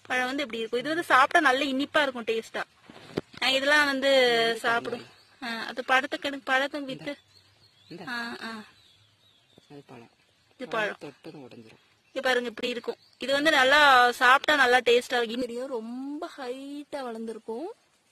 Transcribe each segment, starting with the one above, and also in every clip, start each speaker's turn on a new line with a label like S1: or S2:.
S1: பழம் வந்து இப்படி இருக்கும் இது வந்து சாப்பிட்டா நல்ல இனிப்பா இருக்கும் டேஸ்டா இதெல்லாம் வந்து சாப்பிடும் ஆ, அது பழத்துக்கு எனக்கு பழத்தை வித்து
S2: இந்த
S1: ஆ, ஆ.
S2: அது பழம்
S1: இது பழம்
S2: தொட்டதும் உடஞ்சிரும்
S1: இது பாருங்க இப்படி இருக்கும் இது வந்து நல்லா சாப்பிட்டா நல்லா டேஸ்டா இருக்கும் தெரியும் ரொம்ப ஹைட்டா வளர்ந்துருக்கும்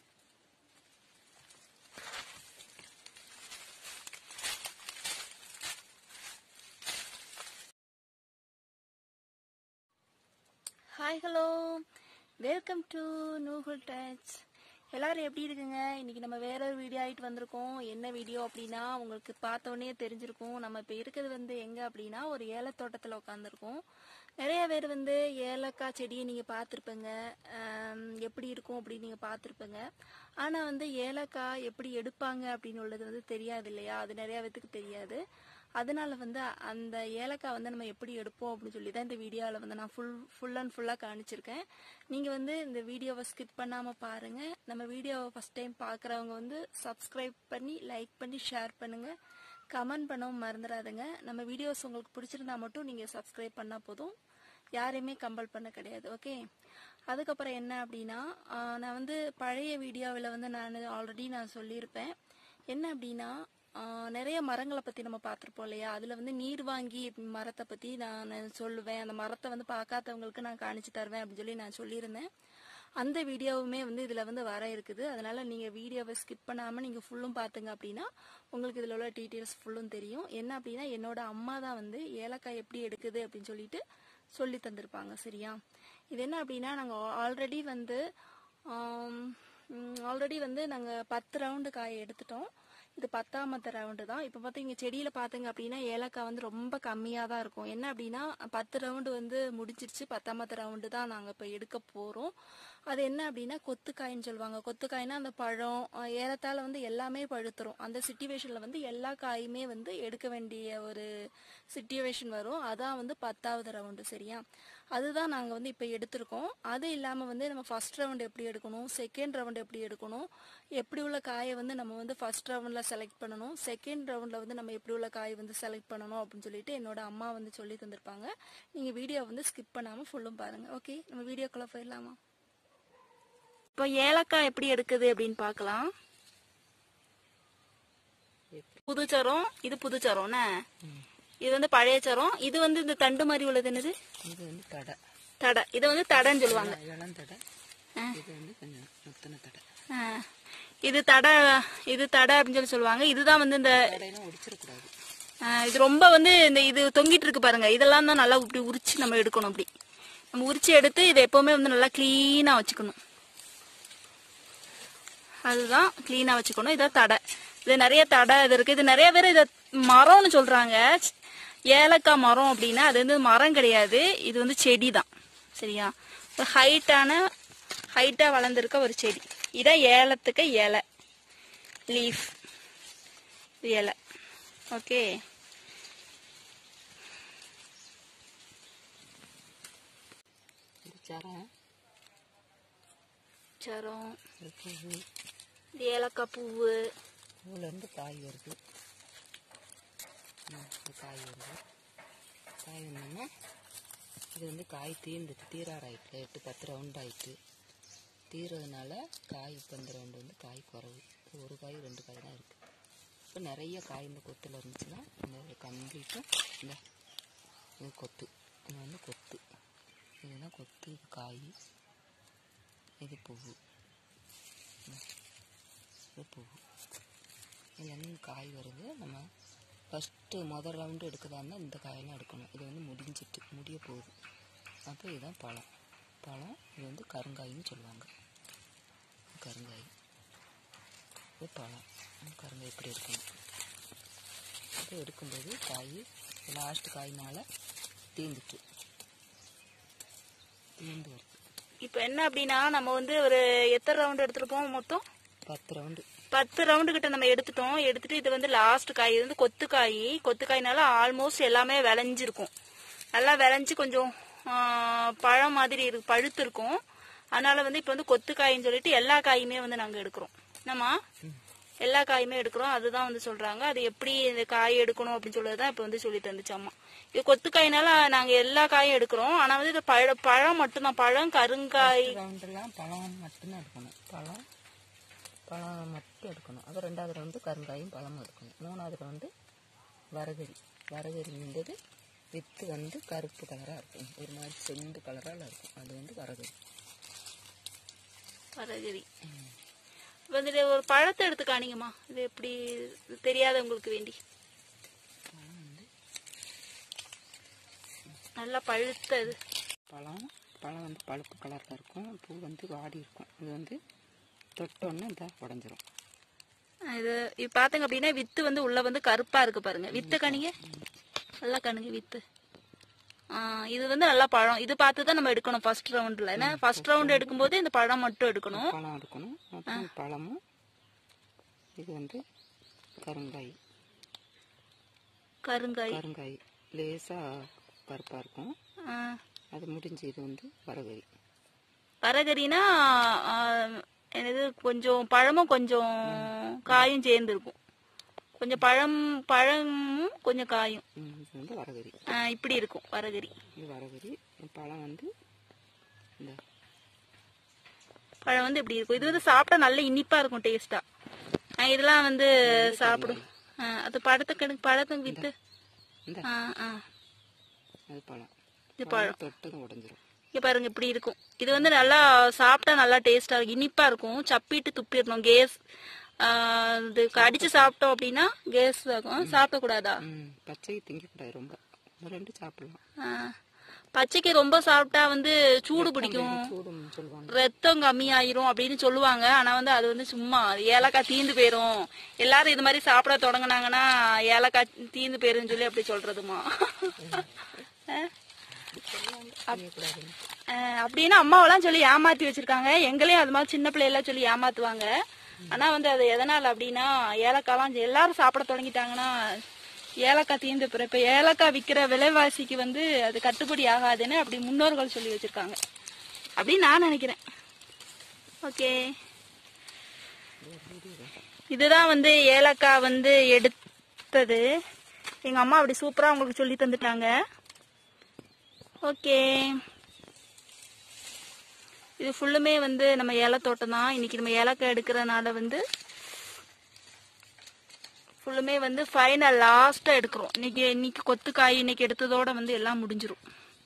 S1: hi hello welcome to Nukul touch எல்லாரும் எப்படி இருக்குங்க இன்னைக்கு நம்ம வேற ஒரு வீடியோ ஆயிட்டு வந்திருக்கோம் என்ன வீடியோ அப்படின்னா உங்களுக்கு பார்த்த உடனே தெரிஞ்சிருக்கும் நம்ம இப்போ இருக்கிறது வந்து எங்க அப்படின்னா ஒரு ஏலத்தோட்டத்தில் உட்காந்துருக்கோம் நிறைய பேர் வந்து ஏலக்காய் செடியை நீங்கள் பார்த்துருப்பீங்க எப்படி இருக்கும் அப்படின்னு நீங்கள் பார்த்துருப்பீங்க ஆனால் வந்து ஏலக்காய் எப்படி எடுப்பாங்க அப்படின்னு உள்ளது வந்து தெரியாது இல்லையா அது நிறைய பேத்துக்கு தெரியாது அதனால வந்து அந்த ஏலக்காய் வந்து நம்ம எப்படி எடுப்போம் அப்படின்னு சொல்லி தான் இந்த வீடியோவில் வந்து நான் ஃபுல் ஃபுல் அண்ட் ஃபுல்லாக காணிச்சிருக்கேன் நீங்கள் வந்து இந்த வீடியோவை ஸ்கிப் பண்ணாமல் பாருங்கள் நம்ம வீடியோவை ஃபஸ்ட் டைம் பார்க்குறவங்க வந்து சப்ஸ்கிரைப் பண்ணி லைக் பண்ணி ஷேர் பண்ணுங்கள் கமெண்ட் பண்ணவும் மறந்துடாதுங்க நம்ம வீடியோஸ் உங்களுக்கு பிடிச்சிருந்தா மட்டும் நீங்கள் சப்ஸ்கிரைப் பண்ணால் போதும் யாரையுமே கம்பல் பண்ண கிடையாது ஓகே அதுக்கப்புறம் என்ன அப்படின்னா ஆஹ் நான் வந்து பழைய வீடியோவில் வந்து நான் ஆல்ரெடி நான் சொல்லியிருப்பேன் என்ன அப்படின்னா ஆஹ் நிறைய மரங்களை பற்றி நம்ம பார்த்துருப்போம் இல்லையா அதில் வந்து நீர் வாங்கி மரத்தை பற்றி நான் சொல்லுவேன் அந்த மரத்தை வந்து பார்க்காதவங்களுக்கு நான் காணிச்சு தருவேன் அப்படின்னு சொல்லி நான் சொல்லியிருந்தேன் அந்த வீடியோவுமே வந்து இதில் வந்து வர இருக்குது அதனால நீங்கள் வீடியோவை ஸ்கிப் பண்ணாமல் நீங்கள் ஃபுல்லும் பார்த்துங்க அப்படின்னா உங்களுக்கு இதில் உள்ள டீட்டெயில்ஸ் ஃபுல்லும் தெரியும் என்ன அப்படின்னா என்னோட அம்மா தான் வந்து ஏலக்காய் எப்படி எடுக்குது அப்படின்னு சொல்லிட்டு சொல்லி தந்திருப்பாங்க சரியா இது என்ன அப்படின்னா நாங்கள் ஆல்ரெடி வந்து ஆல்ரெடி வந்து நாங்கள் பத்து ரவுண்டு காய் எடுத்துட்டோம் இது பத்தாமத்த ரவுண்டு தான் இப்போ பார்த்தீங்க செடியில் பார்த்தீங்க அப்படின்னா ஏலக்காய் வந்து ரொம்ப கம்மியாக தான் இருக்கும் என்ன அப்படின்னா பத்து ரவுண்டு வந்து முடிஞ்சிருச்சு பத்தாமத்த ரவுண்டு தான் நாங்கள் இப்போ எடுக்க போகிறோம் அது என்ன அப்படின்னா கொத்துக்காயின்னு சொல்லுவாங்க கொத்துக்காய்னா அந்த பழம் அஹ் ஏறத்தாழ வந்து எல்லாமே பழுத்துரும் அந்த சுச்சுவேஷனில் வந்து எல்லா காயுமே வந்து எடுக்க வேண்டிய ஒரு சுச்சுவேஷன் வரும் அதான் வந்து பத்தாவது ரவுண்டு சரியா அதுதான் நாங்கள் வந்து இப்போ எடுத்திருக்கோம் அது இல்லாமல் வந்து நம்ம ஃபர்ஸ்ட் ரவுண்ட் எப்படி எடுக்கணும் செகண்ட் ரவுண்ட் எப்படி எடுக்கணும் எப்படி உள்ள காயை வந்து நம்ம வந்து ஃபர்ஸ்ட் ரவுண்டில் செலக்ட் பண்ணணும் செகண்ட் ரவுண்டில் வந்து நம்ம எப்படி உள்ள காய் வந்து செலக்ட் பண்ணணும் அப்படின்னு சொல்லிட்டு என்னோட அம்மா வந்து சொல்லி தந்திருப்பாங்க நீங்கள் வீடியோ வந்து ஸ்கிப் பண்ணாமல் ஃபுல்லும் பாருங்கள் ஓகே நம்ம வீடியோக்குள்ளே போயிடலாமா இப்போ ஏலக்காய் எப்படி எடுக்குது அப்படின்னு பார்க்கலாம் புதுச்சரம் இது புதுச்சரம்ண்ணே இது வந்து பழைய சரம் இது வந்து இந்த தண்டு மாதிரி உள்ளது என்னது
S2: இது வந்து தடை
S1: தடை இதை வந்து தடைன்னு சொல்லுவாங்க
S2: இளம் தடை இது வந்து கொஞ்சம் முத்தின தடை
S1: ஆ. இது தடை இது தடை அப்படின்னு சொல்லி சொல்லுவாங்க இதுதான் வந்து இந்த
S2: தடையெல்லாம் ஒடிச்சிடக்கூடாது
S1: ஆ, இது ரொம்ப வந்து இந்த இது தொங்கிட்டு இருக்கு பாருங்க இதெல்லாம் தான் நல்லா இப்படி உரிச்சு நம்ம எடுக்கணும் இப்படி நம்ம உரிச்சு எடுத்து இதை எப்பவுமே வந்து நல்லா கிளீனா வச்சுக்கணும் அதுதான் கிளீனா வச்சுக்கணும் இதான் தடை இது நிறைய தடை இது இருக்கு இது நிறைய பேர் இதை மரம்னு சொல்றாங்க ஏலக்காய் மரம் அப்படின்னா அது வந்து மரம் கிடையாது இது வந்து செடி தான் சரியா ஒரு ஹைட்டான ஹைட்டா வளர்ந்துருக்க ஒரு செடி இதான் ஏலத்துக்கு இலை லீஃப் இது இலை ஓகே
S2: இது சரம்
S1: சரம்
S2: இது பூவு
S1: இது ஏலக்காய் பூவு
S2: பூவிலேருந்து காய் வருது ம், இது காய் வருது காய் வந்தோன்னா இது வந்து காய் தீர்ந்துட்டு தீராറായിട്ടില്ല எட்டு பத்து ரவுண்ட் ஆயிட்டு தீர்றதுனால காய் இப்போ இந்த ரவுண்டு வந்து காய் குறவு ஒரு காய் ரெண்டு காய் தான் இருக்குது இப்போ நிறைய காய் இந்த கொத்தில் இருந்துச்சுன்னா இந்த கம்ப்ளீட்டும் இந்த இது கொத்து இது வந்து கொத்து இதுதான் கொத்து இது காய் இது பூவு இது பூவு இதுலேருந்து காய் வருது நம்ம ஃபஸ்ட்டு முதல் ரவுண்டு எடுக்கிறதா இருந்தால் இந்த காயெல்லாம் எடுக்கணும் இது வந்து முடிஞ்சிட்டு முடிய போகுது அப்போ இதுதான் பழம் பழம் இது வந்து கருங்காயின்னு சொல்லுவாங்க கருங்காய் இது பழம் கருங்காய் இப்படி எடுக்கணும் இது எடுக்கும்போது காய் லாஸ்ட் காய்னால தீந்துட்டு தீந்து வருது
S1: இப்போ என்ன அப்படின்னா நம்ம வந்து ஒரு எத்தனை ரவுண்ட் எடுத்திருப்போம் மொத்தம்
S2: பத்து ரவுண்டு
S1: பத்து ரவுண்டு கிட்ட நம்ம எடுத்துட்டோம் எடுத்துட்டு இது வந்து லாஸ்ட் காய் இது வந்து கொத்து காய் கொத்து காய்னால ஆல்மோஸ்ட் எல்லாமே விளைஞ்சிருக்கும் நல்லா விளைஞ்சு கொஞ்சம் ஆ, பழம் மாதிரி இருக்கு பழுத்து இருக்கும் அதனால வந்து இப்போ வந்து கொத்து காயின்னு சொல்லிட்டு எல்லா காயுமே வந்து நாங்கள் எடுக்கிறோம் என்னம்மா எல்லா காயுமே எடுக்கிறோம் அதுதான் வந்து சொல்றாங்க அது எப்படி இந்த காய் எடுக்கணும் அப்படின்னு சொல்றது தான் இப்போ வந்து சொல்லி தந்துச்சு அம்மா இது கொத்து காய்னால நாங்க எல்லா காயும் எடுக்கிறோம் ஆனா வந்து இது பழ பழம் மட்டும்தான் பழம் கருங்காய்
S2: ரவுண்டெல்லாம் பழம் மட்டும்தான் எடுக்கணும் பழம் பழம் மட்டும் எடுக்கணும் அப்புறம் ரெண்டாவது ரவுண்டு கருங்காயும் பழமும் எடுக்கணும் மூணாவது ரவுண்டு வரகரி வரகரிங்கிறது வித்து வந்து கருப்பு கலராக இருக்கும் ஒரு மாதிரி செம்பு கலரால் இருக்கும் அது வந்து வரகரி
S1: வரகரி இப்போ வந்துட்டு ஒரு பழத்தை எடுத்து காணிங்கம்மா இது எப்படி இது தெரியாதவங்களுக்கு வேண்டி நல்லா பழுத்த இது
S2: பழம் பழம் வந்து பழுப்பு கலரில் இருக்கும் பூ வந்து வாடி இருக்கும் இது வந்து தொட்டோன்னே இந்த உடஞ்சிரும்
S1: இது இது பாத்தீங்க அப்படின்னா வித்து வந்து உள்ள வந்து கருப்பா இருக்கு பாருங்க வித்து கணிங்க நல்லா கணுங்க வித்து ஆ, இது வந்து நல்லா பழம் இது பார்த்து தான் நம்ம எடுக்கணும் ஃபர்ஸ்ட் ரவுண்ட்ல ஏன்னா ஃபர்ஸ்ட் ரவுண்ட் எடுக்கும்போது இந்த பழம் மட்டும் எடுக்கணும்
S2: பழம் எடுக்கணும் அப்புறம் பழமும் இது வந்து கருங்காய்
S1: கருங்காய்
S2: கருங்காய் லேசாக கருப்பாக இருக்கும்
S1: ஆ,
S2: அது முடிஞ்சு இது வந்து வரகரி
S1: வரகரினா ஆ, என்னது கொஞ்சம் பழமும் கொஞ்சம் காயும் சேர்ந்து இருக்கும் கொஞ்சம் பழம் பழமும் கொஞ்சம் காயும்
S2: ம், இது வந்து வரகரி
S1: ஆ, இப்படி இருக்கும் வரகரி
S2: இது வரகரி பழம் வந்து இந்த
S1: பழம் வந்து இப்படி இருக்கும் இது வந்து சாப்பிட்டா நல்ல இனிப்பா இருக்கும் டேஸ்டா இதெல்லாம் வந்து சாப்பிடும் ஆ, அது பழத்துக்கு எனக்கு பழத்துக்கு வித்து
S2: இந்த
S1: ஆ, ஆ.
S2: அது பழம்
S1: இது
S2: பழம் தொட்டதும் உடஞ்சிரும்
S1: இங்க பாருங்க இப்படி இருக்கும் இது வந்து நல்லா சாப்பிட்டா நல்லா டேஸ்டா இருக்கும் இனிப்பா இருக்கும் சப்பிட்டு துப்பிடணும் கேஸ் ஆ, இது கடிச்சு சாப்பிட்டோம் அப்படின்னா கேஸ் ஆகும் சாப்பிட கூடாதா
S2: ம் பச்சைக்கு திங்கக்கூடாது ரொம்ப ஒன்று ரெண்டு சாப்பிடலாம்
S1: ஆ. பச்சைக்கு ரொம்ப சாப்பிட்டா வந்து சூடு பிடிக்கும்
S2: சூடுன்னு சொல்லுவாங்க
S1: ரத்தம் கம்மியாயிரும் அப்படின்னு சொல்லுவாங்க ஆனா வந்து அது வந்து சும்மா ஏலக்காய் தீந்து போயிரும் எல்லாரும் இது மாதிரி சாப்பிட தொடங்குனாங்கன்னா ஏலக்காய் தீந்து போயிருன்னு சொல்லி அப்படி சொல்றதுமா அஹ்
S2: செய்யக்கூடாதுன்னு
S1: அஹ் அப்படின்னா அம்மாவெல்லாம் சொல்லி ஏமாத்தி வச்சிருக்காங்க எங்களையும் அது மாதிரி சின்ன பிள்ளையெல்லாம் சொல்லி ஏமாத்துவாங்க ஆனா வந்து அது எதனால அப்படின்னா ஏலக்காய்லாம் எல்லாரும் சாப்பிட தொடங்கிட்டாங்கன்னா ஏலக்காய் தீந்து போயிரும் இப்ப ஏலக்காய் விக்கிற விலைவாசிக்கு வந்து அது கட்டுப்படி ஆகாதுன்னு அப்படி முன்னோர்கள் சொல்லி வச்சிருக்காங்க அப்படின்னு நான் நினைக்கிறேன் ஓகே இதுதான் வந்து ஏலக்காய் வந்து எடுத்தது எங்க அம்மா அப்படி சூப்பரா உங்களுக்கு சொல்லி தந்துட்டாங்க ஓகே இது ஃபுல்லுமே வந்து நம்ம ஏலத்தோட்டம் தோட்டம் தான் இன்னைக்கு நம்ம ஏலக்காய் எடுக்கிறனால வந்து ஃபுல்லுமே வந்து ஃபைனல் லாஸ்டா எடுக்கிறோம் இன்னைக்கு இன்னைக்கு கொத்துக்காய் இன்னைக்கு எடுத்ததோட வந்து எல்லாம் முடிஞ்சிரும்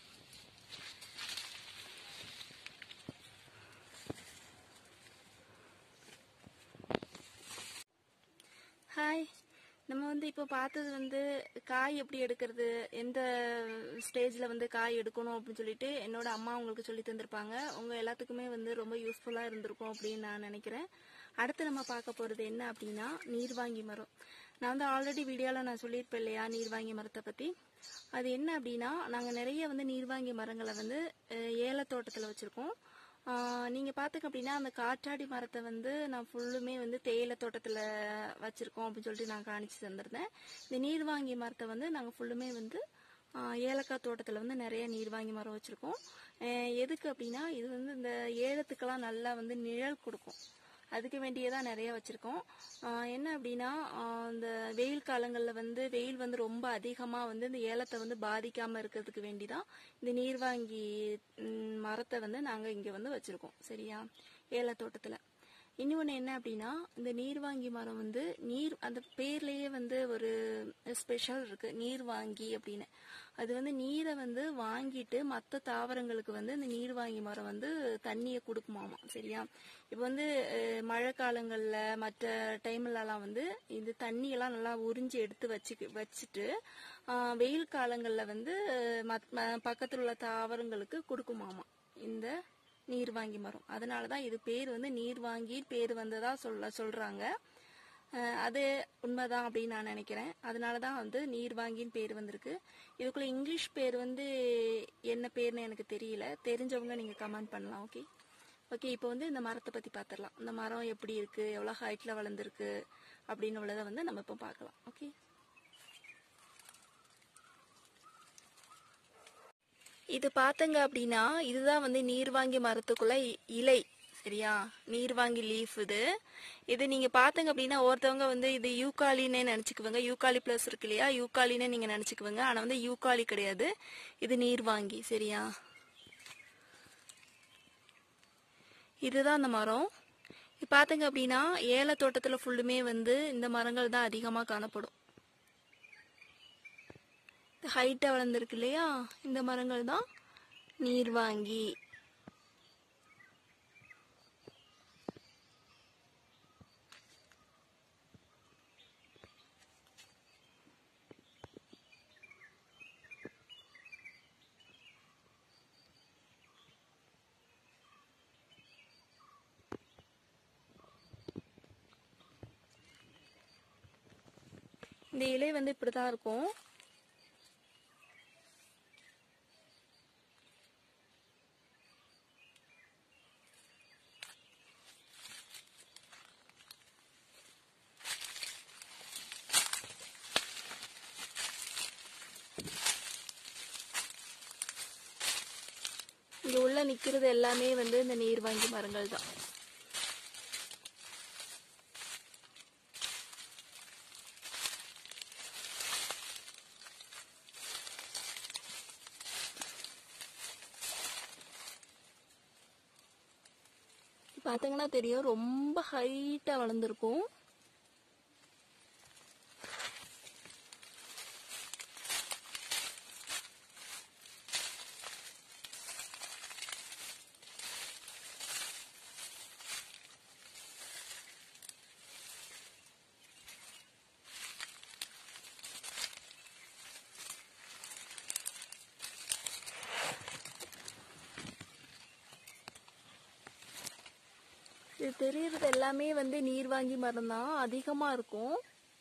S1: ஹாய் நம்ம வந்து இப்போ பார்த்தது வந்து காய் எப்படி எடுக்கிறது எந்த ஸ்டேஜில் வந்து காய் எடுக்கணும் அப்படின்னு சொல்லிட்டு என்னோட அம்மா உங்களுக்கு சொல்லி தந்திருப்பாங்க உங்கள் எல்லாத்துக்குமே வந்து ரொம்ப யூஸ்ஃபுல்லாக இருந்திருக்கும் அப்படின்னு நான் நினைக்கிறேன் அடுத்து நம்ம பார்க்க போகிறது என்ன அப்படின்னா நீர்வாங்கி மரம் நான் வந்து ஆல்ரெடி வீடியோவில் நான் சொல்லியிருப்பேன் இல்லையா நீர்வாங்கி மரத்தை பற்றி அது என்ன அப்படின்னா நாங்கள் நிறைய வந்து நீர்வாங்கி மரங்களை வந்து அஹ், ஏலத்தோட்டத்தில் வச்சுருக்கோம் நீங்கள் பார்த்துக்க அப்படின்னா அந்த காற்றாடி மரத்தை வந்து நான் ஃபுல்லுமே வந்து தேயிலை தோட்டத்தில் வச்சுருக்கோம் அப்படின்னு சொல்லிட்டு நான் காணிச்சு தந்திருந்தேன் இந்த நீர்வாங்கி மரத்தை வந்து நாங்கள் ஃபுல்லுமே வந்து ஆஹ், ஏலக்காய் தோட்டத்தில் வந்து நிறைய நீர்வாங்கி மரம் வச்சுருக்கோம் எதுக்கு அப்படின்னா இது வந்து இந்த ஏலத்துக்கெல்லாம் நல்லா வந்து நிழல் கொடுக்கும் அதுக்கு வேண்டியதான் நிறைய வச்சிருக்கோம் ஆஹ் என்ன அப்படின்னா ஆஹ் இந்த வெயில் காலங்களில் வந்து வெயில் வந்து ரொம்ப அதிகமாக வந்து இந்த ஏலத்தை வந்து பாதிக்காம இருக்கிறதுக்கு வேண்டிதான் இந்த நீர்வாங்கி ம், மரத்தை வந்து நாங்கள் இங்கே வந்து வச்சிருக்கோம் சரியா ஏலத்தோட்டத்தில் இன்னொன்று என்ன அப்படின்னா இந்த நீர்வாங்கி மரம் வந்து நீர் அந்த பேர்லயே வந்து ஒரு ஸ்பெஷல் இருக்கு நீர்வாங்கி அப்படின்னு அது வந்து நீரை வந்து வாங்கிட்டு மற்ற தாவரங்களுக்கு வந்து இந்த நீர்வாங்கி மரம் வந்து தண்ணியை கொடுக்குமாமா சரியா இப்போ வந்து அஹ், மழை காலங்களில் மற்ற டைம்லலாம் வந்து இந்த தண்ணியெல்லாம் நல்லா உறிஞ்சி எடுத்து வச்சு வச்சுட்டு ஆஹ், வெயில் காலங்களில் வந்து அஹ், மத்- ம- பக்கத்தில் உள்ள தாவரங்களுக்கு கொடுக்குமாமா இந்த நீர்வாங்கி மரம் அதனால தான் இது பேர் வந்து நீர்வாங்கி பேர் வந்ததா சொல்ல சொல்றாங்க அஹ் அது உண்மைதான் அப்படின்னு நான் நினைக்கிறேன் அதனால தான் வந்து நீர்வாங்கின்னு பேர் வந்திருக்கு இதுக்குள்ள இங்கிலீஷ் பேர் வந்து என்ன பேர்னு எனக்கு தெரியல தெரிஞ்சவங்க நீங்க கமெண்ட் பண்ணலாம் ஓகே ஓகே இப்போ வந்து இந்த மரத்தை பத்தி பார்த்துடலாம் இந்த மரம் எப்படி இருக்கு எவ்வளோ ஹைட்ல வளர்ந்துருக்கு அப்படின்னு உள்ளதை வந்து நம்ம இப்போ பார்க்கலாம் ஓகே இது பார்த்தங்க அப்படின்னா இதுதான் வந்து நீர்வாங்கி மரத்துக்குள்ள இ- இலை சரியா நீர்வாங்கி லீஃப் இது இது நீங்க பாத்தீங்க அப்படின்னா ஒருத்தவங்க வந்து இது யூகாலின்னு நினைச்சுக்குவாங்க யூகாலி பிளஸ் இருக்கு இல்லையா யூகாலின்னு நீங்க நினைச்சுக்குவாங்க ஆனா வந்து யூகாலி கிடையாது இது நீர்வாங்கி சரியா இதுதான் அந்த மரம் இப்போ பார்த்தீங்க அப்படின்னா ஏல தோட்டத்தில் ஃபுல்லுமே வந்து இந்த மரங்கள் தான் அதிகமாக காணப்படும் ஹைட்டாக வளர்ந்துருக்கு இல்லையா இந்த மரங்கள் தான் நீர்வாங்கி இந்த இலை வந்து இப்படி தான் இருக்கும் இங்க உள்ள நிக்கிறது எல்லாமே வந்து இந்த நீர்வாங்கி மரங்கள் தான் பார்த்தீங்கன்னா தெரியும் ரொம்ப ஹைட்டா வளர்ந்துருக்கும் இது தெரியறது எல்லாமே வந்து நீர்வாங்கி மரம் தான் அதிகமா இருக்கும்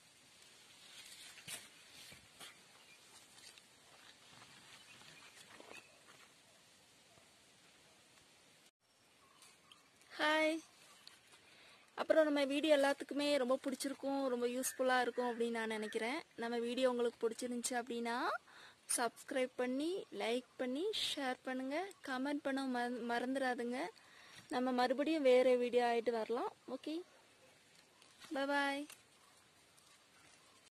S1: ஹாய் அப்புறம் நம்ம வீடியோ எல்லாத்துக்குமே ரொம்ப பிடிச்சிருக்கும் ரொம்ப யூஸ்ஃபுல்லாக இருக்கும் அப்படின்னு நான் நினைக்கிறேன் நம்ம வீடியோ உங்களுக்கு பிடிச்சிருந்துச்சு அப்படின்னா சப்ஸ்கிரைப் பண்ணி லைக் பண்ணி ஷேர் பண்ணுங்கள் கமெண்ட் பண்ண மற மறந்துடாதுங்க நம்ம மறுபடியும் வேறு வீடியோ ஆகிட்டு வரலாம் ஓகே பாய்